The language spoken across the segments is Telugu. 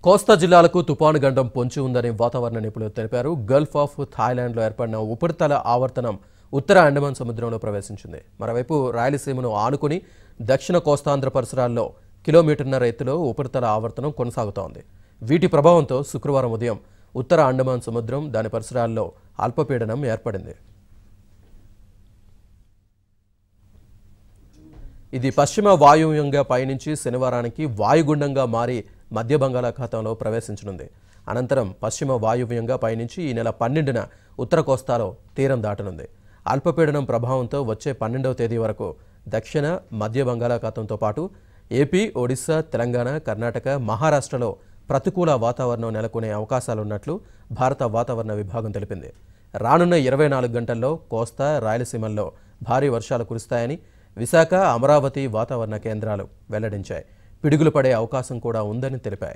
కోస్తా జిల్లాలకు తుపాను గండం పొంచి ఉందని వాతావరణ నిపుణులు తెలిపారు గల్ఫ్ ఆఫ్ థాయిలాండ్లో ఏర్పడిన ఉపరితల ఆవర్తనం ఉత్తర అండమాన్ సముద్రంలో ప్రవేశించింది మరోవైపు రాయలసీమను ఆనుకుని దక్షిణ కోస్తాంధ్ర పరిసరాల్లో కిలోమీటర్న్నర ఎత్తులో ఉపరితల ఆవర్తనం కొనసాగుతోంది వీటి ప్రభావంతో శుక్రవారం ఉదయం ఉత్తర అండమాన్ సముద్రం దాని పరిసరాల్లో అల్పపీడనం ఏర్పడింది ఇది పశ్చిమ వాయువ్యంగా పయనించి శనివారానికి వాయుగుండంగా మారి మధ్య బంగాళాఖాతంలో ప్రవేశించనుంది అనంతరం పశ్చిమ వాయువ్యంగా పయనించి ఈ నెల పన్నెండున ఉత్తర కోస్తాలో తీరం దాటనుంది అల్పపీడనం ప్రభావంతో వచ్చే పన్నెండవ తేదీ వరకు దక్షిణ మధ్య బంగాళాఖాతంతో పాటు ఏపీ ఒడిశా తెలంగాణ కర్ణాటక మహారాష్ట్రలో ప్రతికూల వాతావరణం నెలకొనే అవకాశాలున్నట్లు భారత వాతావరణ విభాగం తెలిపింది రానున్న ఇరవై నాలుగు గంటల్లో కోస్తా రాయలసీమల్లో భారీ వర్షాలు కురుస్తాయని విశాఖ అమరావతి వాతావరణ కేంద్రాలు వెల్లడించాయి పిడుగులు పడే అవకాశం కూడా ఉందని తెలిపాయి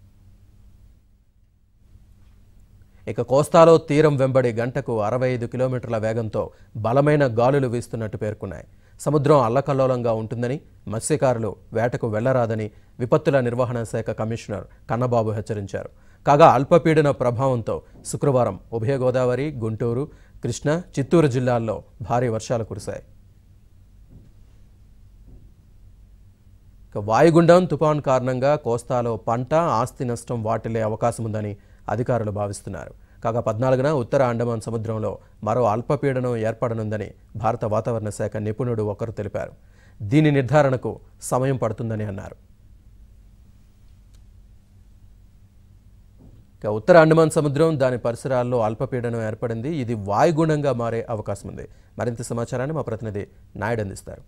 ఇక కోస్తాలో తీరం వెంబడి గంటకు అరవై ఐదు కిలోమీటర్ల వేగంతో బలమైన గాలులు వీస్తున్నట్టు పేర్కొన్నాయి సముద్రం అల్లకల్లోలంగా ఉంటుందని మత్స్యకారులు వేటకు వెళ్లరాదని విపత్తుల నిర్వహణ శాఖ కమిషనర్ కన్నబాబు హెచ్చరించారు కాగా అల్పపీడన ప్రభావంతో శుక్రవారం ఉభయ గోదావరి గుంటూరు కృష్ణా చిత్తూరు జిల్లాల్లో భారీ వర్షాలు కురిశాయి ఇక వాయుగుండం తుపాన్ కారణంగా కోస్తాలో పంట ఆస్తి నష్టం వాటిల్లే అవకాశం ఉందని అధికారులు భావిస్తున్నారు కాగా పద్నాలుగున ఉత్తర అండమాన్ సముద్రంలో మరో అల్పపీడనం ఏర్పడనుందని భారత వాతావరణ శాఖ నిపుణుడు ఒకరు తెలిపారు దీని నిర్ధారణకు సమయం పడుతుందని అన్నారు ఇక ఉత్తర అండమాన్ సముద్రం దాని పరిసరాల్లో అల్పపీడనం ఏర్పడింది ఇది వాయుగుండంగా మారే అవకాశం ఉంది మరింత సమాచారాన్ని మా ప్రతినిధి నాయుడు అందిస్తారు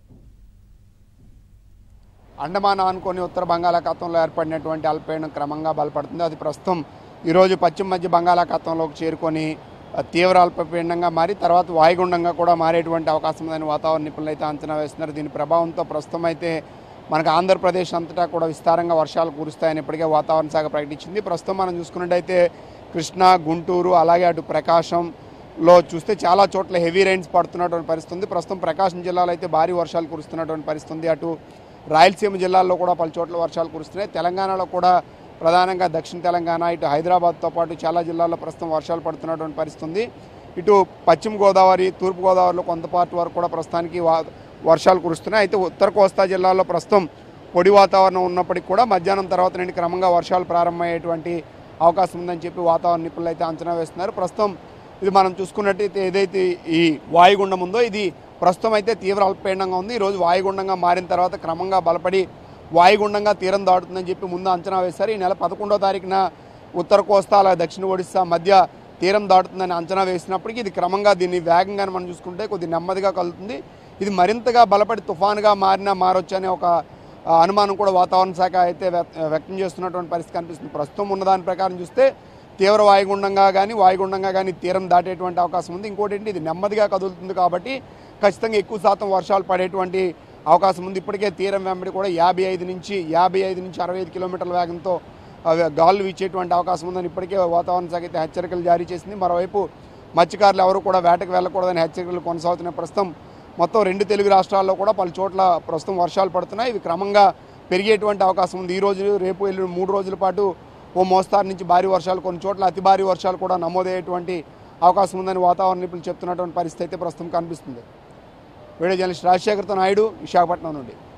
అండమాన్ ఆనుకొని ఉత్తర బంగాళాఖాతంలో ఏర్పడినటువంటి అల్పపీడనం క్రమంగా బలపడుతుంది అది ప్రస్తుతం ఈరోజు పశ్చిమ మధ్య బంగాళాఖాతంలోకి చేరుకొని ఆ, తీవ్ర అల్పపీడనంగా మారి తర్వాత వాయుగుండంగా కూడా మారేటువంటి అవకాశం ఉందని వాతావరణ నిపుణులు అయితే అంచనా వేస్తున్నారు దీని ప్రభావంతో ప్రస్తుతం అయితే మనకు ఆంధ్రప్రదేశ్ అంతటా కూడా విస్తారంగా వర్షాలు కురుస్తాయని ఇప్పటికే వాతావరణ శాఖ ప్రకటించింది ప్రస్తుతం మనం చూసుకున్నట్టయితే కృష్ణా గుంటూరు అలాగే అటు ప్రకాశంలో చూస్తే చాలా చోట్ల హెవీ రైన్స్ పడుతున్నటువంటి పరిస్థితి ఉంది ప్రస్తుతం ప్రకాశం జిల్లాలో అయితే భారీ వర్షాలు కురుస్తున్నటువంటి పరిస్థితి ఉంది అటు రాయలసీమ జిల్లాల్లో కూడా పలు చోట్ల వర్షాలు కురుస్తున్నాయి తెలంగాణలో కూడా ప్రధానంగా దక్షిణ తెలంగాణ ఇటు హైదరాబాద్తో పాటు చాలా జిల్లాల్లో ప్రస్తుతం వర్షాలు పడుతున్నటువంటి పరిస్థితి ఉంది ఇటు పశ్చిమ గోదావరి తూర్పు గోదావరిలో కొంత పార్ట్ వరకు కూడా ప్రస్తుతానికి వా- వర్షాలు కురుస్తున్నాయి అయితే ఉత్తర కోస్తా జిల్లాలో ప్రస్తుతం పొడి వాతావరణం ఉన్నప్పటికీ కూడా మధ్యాహ్నం తర్వాత నుండి క్రమంగా వర్షాలు ప్రారంభమయ్యేటువంటి అవకాశం ఉందని చెప్పి వాతావరణ నిపుణులు అయితే అంచనా వేస్తున్నారు ప్రస్తుతం ఇది మనం చూసుకున్నట్టయితే ఏదైతే ఈ వాయుగుండం ఉందో ఇది ప్రస్తుతం అయితే తీవ్ర అల్పపీడనంగా ఉంది ఈరోజు వాయుగుండంగా మారిన తర్వాత క్రమంగా బలపడి వాయుగుండంగా తీరం దాటుతుందని చెప్పి ముందు అంచనా వేశారు ఈ నెల పదకొండో తారీఖున ఉత్తర కోస్తా అలాగే దక్షిణ ఒడిశా మధ్య తీరం దాటుతుందని అంచనా వేసినప్పటికీ ఇది క్రమంగా దీన్ని వేగంగానే మనం చూసుకుంటే కొద్ది నెమ్మదిగా కలుగుతుంది ఇది మరింతగా బలపడి తుఫానుగా మారినా మారొచ్చు అనే ఒక ఆ, అనుమానం కూడా వాతావరణ శాఖ అయితే వ్యక్- వ్యక్తం చేస్తున్నటువంటి పరిస్థితి కనిపిస్తుంది ప్రస్తుతం ఉన్న దాని ప్రకారం చూస్తే తీవ్ర వాయుగుండంగా కానీ వాయుగుండంగా కానీ తీరం దాటేటువంటి అవకాశం ఉంది ఇంకోటి ఏంటి ఇది నెమ్మదిగా కదులుతుంది కాబట్టి ఖచ్చితంగా ఎక్కువ శాతం వర్షాలు పడేటువంటి అవకాశం ఉంది ఇప్పటికే తీరం వెంబడి కూడా యాభై ఐదు నుంచి యాభై ఐదు నుంచి అరవై ఐదు కిలోమీటర్ల వేగంతో అవి గాలులు వీచేటువంటి అవకాశం ఉందని ఇప్పటికే వాతావరణ శాఖ అయితే హెచ్చరికలు జారీ చేసింది మరోవైపు మత్స్యకారులు ఎవరు కూడా వేటకు వెళ్ళకూడదని హెచ్చరికలు కొనసాగుతున్న ప్రస్తుతం మొత్తం రెండు తెలుగు రాష్ట్రాల్లో కూడా పలు చోట్ల ప్రస్తుతం వర్షాలు పడుతున్నాయి ఇవి క్రమంగా పెరిగేటువంటి అవకాశం ఉంది ఈ రోజు రేపు ఎల్లుండి మూడు రోజుల పాటు ఓ మోస్తారు నుంచి భారీ వర్షాలు కొన్ని చోట్ల అతి భారీ వర్షాలు కూడా నమోదయ్యేటువంటి అవకాశం ఉందని వాతావరణ నిపుణులు చెప్తున్నటువంటి పరిస్థితి అయితే ప్రస్తుతం కనిపిస్తుంది వీడియో జర్నలిస్ట్ రాజశేఖర్తో నాయుడు విశాఖపట్నం నుండి